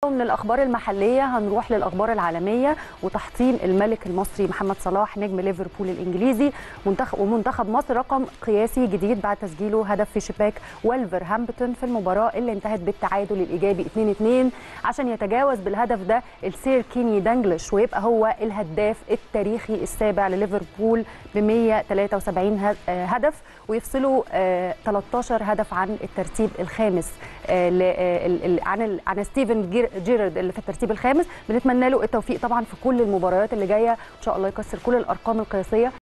من الاخبار المحليه هنروح للاخبار العالميه وتحطيم الملك المصري محمد صلاح نجم ليفربول الانجليزي منتخب ومنتخب مصر رقم قياسي جديد بعد تسجيله هدف في شباك ولفرهامبتون في المباراه اللي انتهت بالتعادل الايجابي 2-2 عشان يتجاوز بالهدف ده السير كيني دانجلش ويبقى هو الهداف التاريخي السابع لليفربول ب 173 هدف ويفصلوا 13 هدف عن الترتيب الخامس عن عن ستيفن جيرارد اللي في الترتيب الخامس بنتمنى له التوفيق طبعا في كل المباريات اللي جايه ان شاء الله يكسر كل الارقام القياسيه